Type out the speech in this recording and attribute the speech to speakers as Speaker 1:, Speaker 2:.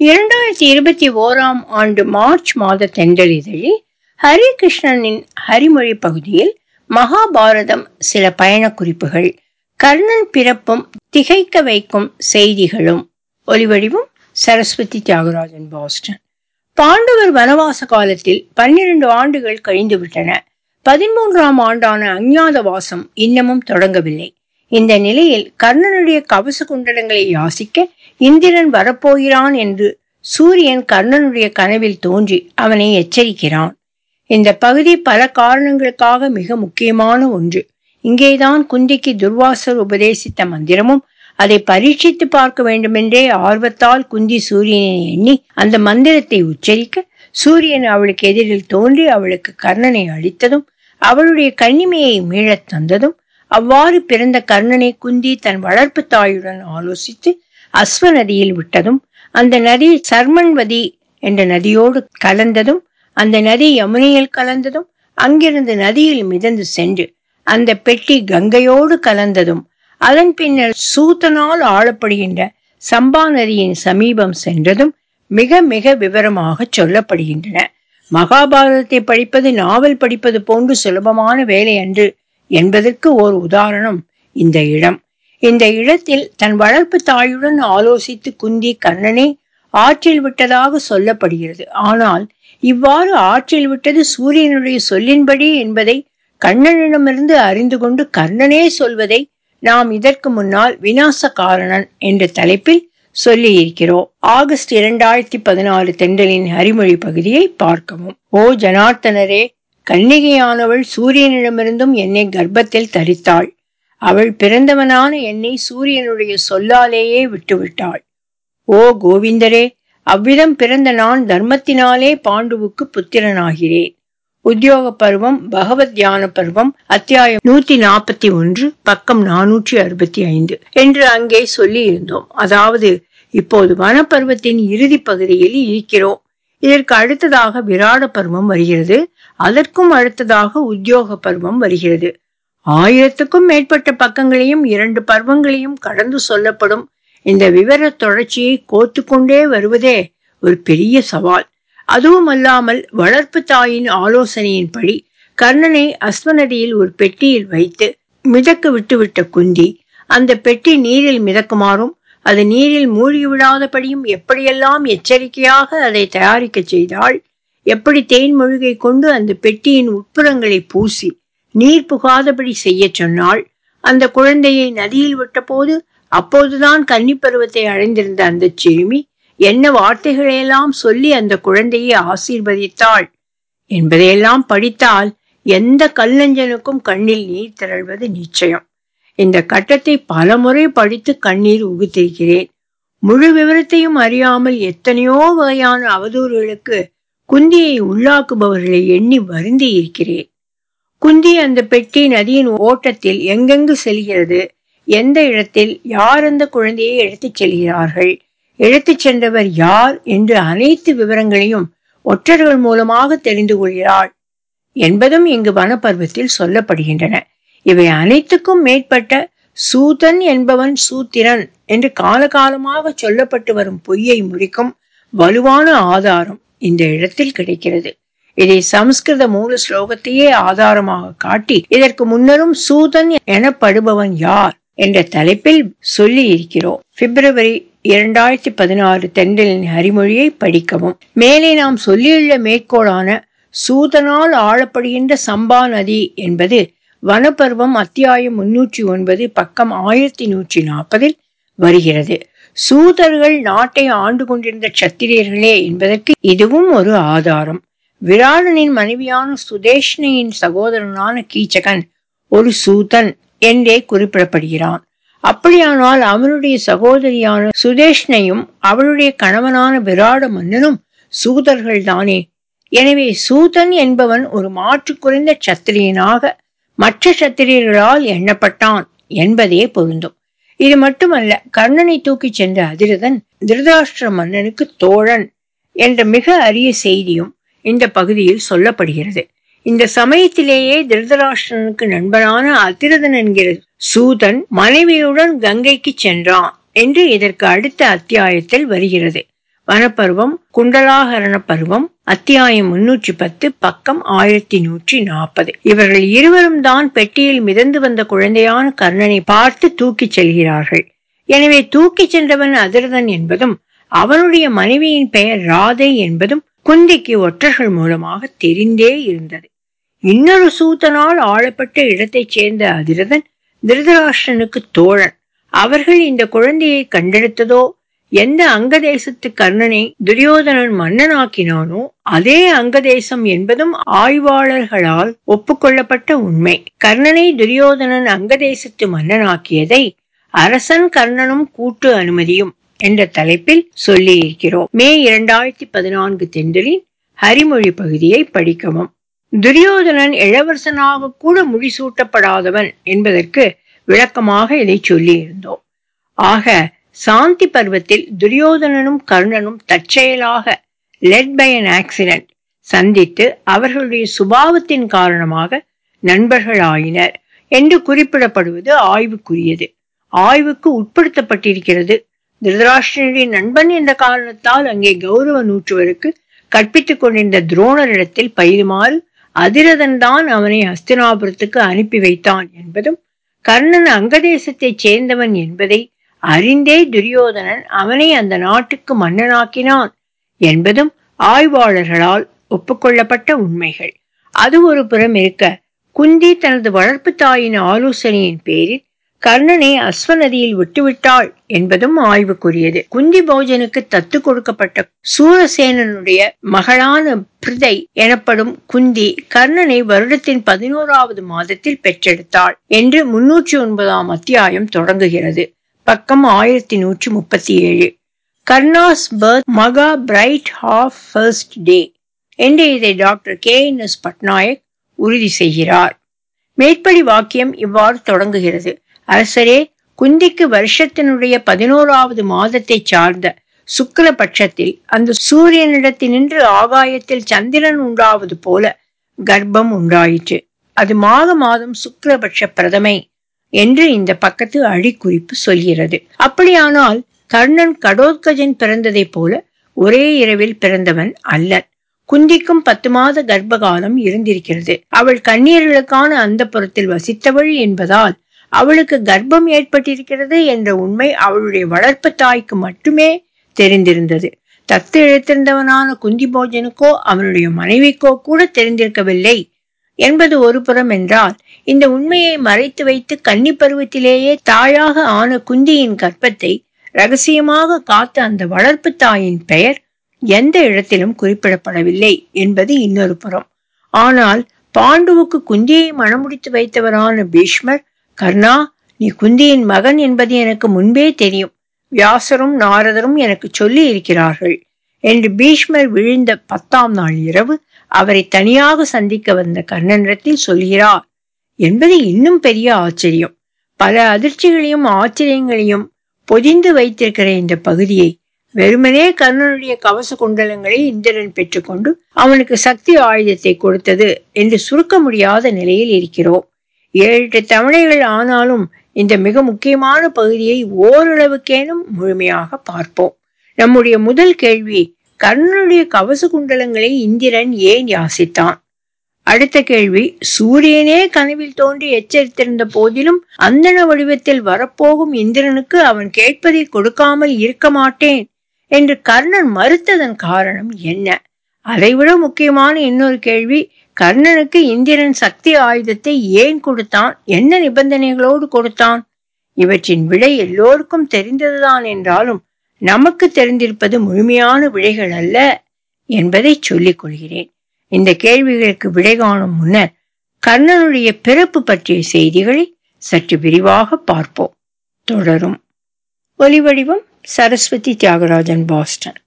Speaker 1: இரண்டாயிரத்தி இருபத்தி ஓராம் ஆண்டு மார்ச் மாத தென்றலிதழில் ஹரிகிருஷ்ணனின் ஹரிமொழி பகுதியில் மகாபாரதம் சில பயண குறிப்புகள் கர்ணன் பிறப்பும் திகைக்க வைக்கும் செய்திகளும் ஒலிவடிவும் சரஸ்வதி தியாகராஜன் பாஸ்டன் பாண்டவர் வனவாச காலத்தில் பன்னிரண்டு ஆண்டுகள் கழிந்து விட்டன பதிமூன்றாம் ஆண்டான அஞ்ஞாத வாசம் இன்னமும் தொடங்கவில்லை இந்த நிலையில் கர்ணனுடைய கவச குண்டலங்களை யாசிக்க இந்திரன் வரப்போகிறான் என்று சூரியன் கர்ணனுடைய கனவில் தோன்றி அவனை எச்சரிக்கிறான் இந்த பகுதி பல காரணங்களுக்காக மிக முக்கியமான ஒன்று இங்கேதான் குந்திக்கு துர்வாசர் உபதேசித்த மந்திரமும் அதை பரீட்சித்து பார்க்க வேண்டுமென்றே ஆர்வத்தால் குந்தி சூரியனை எண்ணி அந்த மந்திரத்தை உச்சரிக்க சூரியன் அவளுக்கு எதிரில் தோன்றி அவளுக்கு கர்ணனை அளித்ததும் அவளுடைய கண்ணிமையை மீளத் தந்ததும் அவ்வாறு பிறந்த கர்ணனை குந்தி தன் வளர்ப்பு தாயுடன் ஆலோசித்து அஸ்வ நதியில் விட்டதும் அந்த நதி சர்மன்வதி என்ற நதியோடு கலந்ததும் அந்த நதி யமுனையில் கலந்ததும் அங்கிருந்து நதியில் மிதந்து சென்று அந்த பெட்டி கங்கையோடு கலந்ததும் அதன் பின்னர் சூத்தனால் ஆளப்படுகின்ற சம்பா நதியின் சமீபம் சென்றதும் மிக மிக விவரமாக சொல்லப்படுகின்றன மகாபாரதத்தை படிப்பது நாவல் படிப்பது போன்று சுலபமான வேலை அன்று என்பதற்கு ஓர் உதாரணம் இந்த இடம் இந்த இடத்தில் தன் வளர்ப்பு தாயுடன் ஆலோசித்து குந்தி கர்ணனை ஆற்றில் விட்டதாக சொல்லப்படுகிறது ஆனால் இவ்வாறு ஆற்றில் விட்டது சூரியனுடைய சொல்லின்படி என்பதை கண்ணனிடமிருந்து அறிந்து கொண்டு கர்ணனே சொல்வதை நாம் இதற்கு முன்னால் விநாச காரணன் என்ற தலைப்பில் சொல்லி இருக்கிறோம் ஆகஸ்ட் இரண்டாயிரத்தி பதினாறு தென்றலின் ஹரிமொழி பகுதியை பார்க்கவும் ஓ ஜனார்த்தனரே கன்னிகையானவள் சூரியனிடமிருந்தும் என்னை கர்ப்பத்தில் தரித்தாள் அவள் பிறந்தவனான என்னை சூரியனுடைய சொல்லாலேயே விட்டுவிட்டாள் ஓ கோவிந்தரே அவ்விதம் பிறந்த நான் தர்மத்தினாலே பாண்டுவுக்கு புத்திரனாகிறேன் உத்தியோக பருவம் பகவத் தியான பருவம் அத்தியாயம் நூத்தி நாற்பத்தி ஒன்று பக்கம் நானூற்றி அறுபத்தி ஐந்து என்று அங்கே சொல்லி இருந்தோம் அதாவது இப்போது வனப்பருவத்தின் இறுதி பகுதியில் இருக்கிறோம் இதற்கு அடுத்ததாக விராட பருவம் வருகிறது அதற்கும் அடுத்ததாக உத்தியோக பருவம் வருகிறது ஆயிரத்துக்கும் மேற்பட்ட பக்கங்களையும் இரண்டு பருவங்களையும் கடந்து சொல்லப்படும் இந்த விவர தொடர்ச்சியை கோத்து கொண்டே வருவதே ஒரு பெரிய சவால் அதுவும் அல்லாமல் வளர்ப்பு தாயின் ஆலோசனையின்படி கர்ணனை அஸ்வநதியில் ஒரு பெட்டியில் வைத்து மிதக்க விட்டுவிட்ட குந்தி அந்த பெட்டி நீரில் மிதக்குமாறும் அது நீரில் மூழ்கி விடாதபடியும் எப்படியெல்லாம் எச்சரிக்கையாக அதை தயாரிக்க செய்தாள் எப்படி தேன்மொழிகை கொண்டு அந்த பெட்டியின் உட்புறங்களை பூசி நீர் புகாதபடி செய்ய சொன்னாள் அந்த குழந்தையை நதியில் விட்டபோது அப்போதுதான் கன்னி பருவத்தை அடைந்திருந்த அந்த சிறுமி என்ன வார்த்தைகளையெல்லாம் சொல்லி அந்த குழந்தையை ஆசீர்வதித்தாள் என்பதையெல்லாம் படித்தால் எந்த கல்லஞ்சனுக்கும் கண்ணில் நீர் திரள்வது நிச்சயம் இந்த கட்டத்தை பலமுறை படித்து கண்ணீர் உகுத்திருக்கிறேன் முழு விவரத்தையும் அறியாமல் எத்தனையோ வகையான அவதூறுகளுக்கு குந்தியை உள்ளாக்குபவர்களை எண்ணி வருந்தி இருக்கிறேன் குந்தி அந்த பெட்டி நதியின் ஓட்டத்தில் எங்கெங்கு செல்கிறது எந்த இடத்தில் யார் அந்த குழந்தையை எடுத்துச் செல்கிறார்கள் எடுத்துச் சென்றவர் யார் என்று அனைத்து விவரங்களையும் ஒற்றர்கள் மூலமாக தெரிந்து கொள்கிறாள் என்பதும் இங்கு வனப்பருவத்தில் சொல்லப்படுகின்றன இவை அனைத்துக்கும் மேற்பட்ட சூதன் என்பவன் சூத்திரன் என்று காலகாலமாக சொல்லப்பட்டு வரும் பொய்யை முறிக்கும் வலுவான ஆதாரம் இந்த இடத்தில் கிடைக்கிறது இதை சம்ஸ்கிருத மூல ஸ்லோகத்தையே ஆதாரமாக காட்டி இதற்கு முன்னரும் சூதன் எனப்படுபவன் யார் என்ற தலைப்பில் சொல்லி இருக்கிறோம் பிப்ரவரி இரண்டாயிரத்தி பதினாறு தென்றலின் ஹரிமொழியை படிக்கவும் மேலே நாம் சொல்லியுள்ள மேற்கோளான சூதனால் ஆளப்படுகின்ற சம்பா நதி என்பது வனப்பருவம் அத்தியாயம் முன்னூற்றி ஒன்பது பக்கம் ஆயிரத்தி நூற்றி நாற்பதில் வருகிறது சூதர்கள் நாட்டை ஆண்டு கொண்டிருந்த சத்திரியர்களே என்பதற்கு இதுவும் ஒரு ஆதாரம் விராடனின் மனைவியான சுதேஷ்ணியின் சகோதரனான கீச்சகன் ஒரு சூதன் என்றே குறிப்பிடப்படுகிறான் அப்படியானால் அவனுடைய சகோதரியான சுதேஷ்ணையும் அவளுடைய கணவனான விராட மன்னனும் சூதர்கள் தானே எனவே சூதன் என்பவன் ஒரு மாற்று குறைந்த சத்திரியனாக மற்ற சத்திரியர்களால் எண்ணப்பட்டான் என்பதே பொருந்தும் இது மட்டுமல்ல கர்ணனை தூக்கிச் சென்ற அதிரதன் திருதராஷ்டிர மன்னனுக்கு தோழன் என்ற மிக அரிய செய்தியும் இந்த பகுதியில் சொல்லப்படுகிறது இந்த சமயத்திலேயே திருதராஷ்டிரனுக்கு நண்பனான அதிரதன் என்கிற சூதன் மனைவியுடன் கங்கைக்கு சென்றான் என்று இதற்கு அடுத்த அத்தியாயத்தில் வருகிறது வனப்பருவம் குண்டலாகரண பருவம் அத்தியாயம் முன்னூற்றி பத்து பக்கம் ஆயிரத்தி நூற்றி நாற்பது இவர்கள் இருவரும் தான் பெட்டியில் மிதந்து வந்த குழந்தையான கர்ணனை பார்த்து தூக்கிச் செல்கிறார்கள் எனவே தூக்கிச் சென்றவன் அதிரதன் என்பதும் அவனுடைய மனைவியின் பெயர் ராதை என்பதும் குந்திக்கு ஒற்றர்கள் மூலமாக தெரிந்தே இருந்தது இன்னொரு சூத்தனால் ஆளப்பட்ட இடத்தைச் சேர்ந்த அதிரதன் திருதராஷ்டிரனுக்கு தோழன் அவர்கள் இந்த குழந்தையை கண்டெடுத்ததோ எந்த அங்கதேசத்து கர்ணனை துரியோதனன் மன்னனாக்கினானோ அதே அங்கதேசம் என்பதும் ஆய்வாளர்களால் ஒப்புக்கொள்ளப்பட்ட உண்மை கர்ணனை துரியோதனன் அங்கதேசத்து மன்னனாக்கியதை அரசன் கர்ணனும் கூட்டு அனுமதியும் என்ற தலைப்பில் சொல்லி இருக்கிறோம் மே இரண்டாயிரத்தி பதினான்கு தென்றலின் ஹரிமொழி பகுதியை படிக்கவும் துரியோதனன் இளவரசனாக கூட முடிசூட்டப்படாதவன் என்பதற்கு விளக்கமாக இதை சொல்லி இருந்தோம் ஆக சாந்தி பருவத்தில் துரியோதனனும் கர்ணனும் தற்செயலாக லெட் பை அன் ஆக்சிடென்ட் சந்தித்து அவர்களுடைய சுபாவத்தின் காரணமாக நண்பர்களாயினர் என்று குறிப்பிடப்படுவது ஆய்வுக்குரியது ஆய்வுக்கு உட்படுத்தப்பட்டிருக்கிறது திருதராஷ்டிரனுடைய நண்பன் என்ற காரணத்தால் அங்கே கௌரவ நூற்றுவருக்கு கற்பித்துக் கொண்டிருந்த துரோணரிடத்தில் பயிலுமாறு அதிரதன் தான் அவனை ஹஸ்தினாபுரத்துக்கு அனுப்பி வைத்தான் என்பதும் கர்ணன் அங்கதேசத்தைச் சேர்ந்தவன் என்பதை அறிந்தே துரியோதனன் அவனை அந்த நாட்டுக்கு மன்னனாக்கினான் என்பதும் ஆய்வாளர்களால் ஒப்புக்கொள்ளப்பட்ட உண்மைகள் அது ஒரு புறம் இருக்க குந்தி தனது வளர்ப்பு தாயின் ஆலோசனையின் பேரில் கர்ணனை அஸ்வநதியில் விட்டுவிட்டாள் என்பதும் ஆய்வுக்குரியது குந்தி போஜனுக்கு தத்து கொடுக்கப்பட்ட சூரசேனனுடைய மகளான பிரிதை எனப்படும் குந்தி கர்ணனை வருடத்தின் பதினோராவது மாதத்தில் பெற்றெடுத்தாள் என்று முன்னூற்றி ஒன்பதாம் அத்தியாயம் தொடங்குகிறது பக்கம் ஆயிரத்தி நூற்றி முப்பத்தி ஏழு Karna's birth Magha bright half first day என்று இதை doctor K N S Patnaik உறுதி செய்கிறார் மேற்படி வாக்கியம் இவ்வாறு தொடங்குகிறது அரசரே குந்திக்கு வருஷத்தினுடைய பதினோராவது மாதத்தை சார்ந்த சுக்ல பட்சத்தில் அந்த சூரியனிடத்தினின்று ஆகாயத்தில் சந்திரன் உண்டாவது போல கர்ப்பம் உண்டாயிற்று அது மாக மாதம் சுக்லபட்ச பிரதமை என்று இந்த பக்கத்து அடிக்குறிப்பு சொல்கிறது அப்படியானால் கர்ணன் கடோத்கஜன் பிறந்ததைப் போல ஒரே இரவில் பிறந்தவன் அல்லன் குந்திக்கும் பத்து மாத கர்ப்பகாலம் இருந்திருக்கிறது அவள் கண்ணீர்களுக்கான அந்த புறத்தில் வசித்தவள் என்பதால் அவளுக்கு கர்ப்பம் ஏற்பட்டிருக்கிறது என்ற உண்மை அவளுடைய வளர்ப்பு தாய்க்கு மட்டுமே தெரிந்திருந்தது தத்து இழுத்திருந்தவனான குந்தி போஜனுக்கோ அவனுடைய மனைவிக்கோ கூட தெரிந்திருக்கவில்லை என்பது ஒரு புறம் என்றால் இந்த உண்மையை மறைத்து வைத்து கன்னி பருவத்திலேயே தாயாக ஆன குந்தியின் கற்பத்தை ரகசியமாக காத்த அந்த வளர்ப்பு தாயின் பெயர் எந்த இடத்திலும் குறிப்பிடப்படவில்லை என்பது இன்னொரு புறம் ஆனால் பாண்டுவுக்கு குந்தியை மணமுடித்து வைத்தவரான பீஷ்மர் கர்ணா நீ குந்தியின் மகன் என்பது எனக்கு முன்பே தெரியும் வியாசரும் நாரதரும் எனக்கு சொல்லி இருக்கிறார்கள் என்று பீஷ்மர் விழுந்த பத்தாம் நாள் இரவு அவரை தனியாக சந்திக்க வந்த கர்ணனிடத்தில் சொல்கிறார் என்பது இன்னும் பெரிய ஆச்சரியம் பல அதிர்ச்சிகளையும் ஆச்சரியங்களையும் பொதிந்து வைத்திருக்கிற இந்த பகுதியை வெறுமனே கர்ணனுடைய கவச குண்டலங்களை இந்திரன் பெற்றுக்கொண்டு அவனுக்கு சக்தி ஆயுதத்தை கொடுத்தது என்று சுருக்க முடியாத நிலையில் இருக்கிறோம் ஏழு எட்டு தவணைகள் ஆனாலும் இந்த மிக முக்கியமான பகுதியை ஓரளவுக்கேனும் முழுமையாக பார்ப்போம் நம்முடைய முதல் கேள்வி கர்ணனுடைய கவச குண்டலங்களை இந்திரன் ஏன் யாசித்தான் அடுத்த கேள்வி சூரியனே கனவில் தோன்றி எச்சரித்திருந்த போதிலும் அந்தன வடிவத்தில் வரப்போகும் இந்திரனுக்கு அவன் கேட்பதை கொடுக்காமல் இருக்க மாட்டேன் என்று கர்ணன் மறுத்ததன் காரணம் என்ன அதைவிட முக்கியமான இன்னொரு கேள்வி கர்ணனுக்கு இந்திரன் சக்தி ஆயுதத்தை ஏன் கொடுத்தான் என்ன நிபந்தனைகளோடு கொடுத்தான் இவற்றின் விடை எல்லோருக்கும் தெரிந்ததுதான் என்றாலும் நமக்கு தெரிந்திருப்பது முழுமையான விடைகள் அல்ல என்பதை சொல்லிக் கொள்கிறேன் இந்த கேள்விகளுக்கு விடை காணும் முன்னர் கர்ணனுடைய பிறப்பு பற்றிய செய்திகளை சற்று விரிவாக பார்ப்போம் தொடரும் ஒலிவடிவம் சரஸ்வதி தியாகராஜன் பாஸ்டன்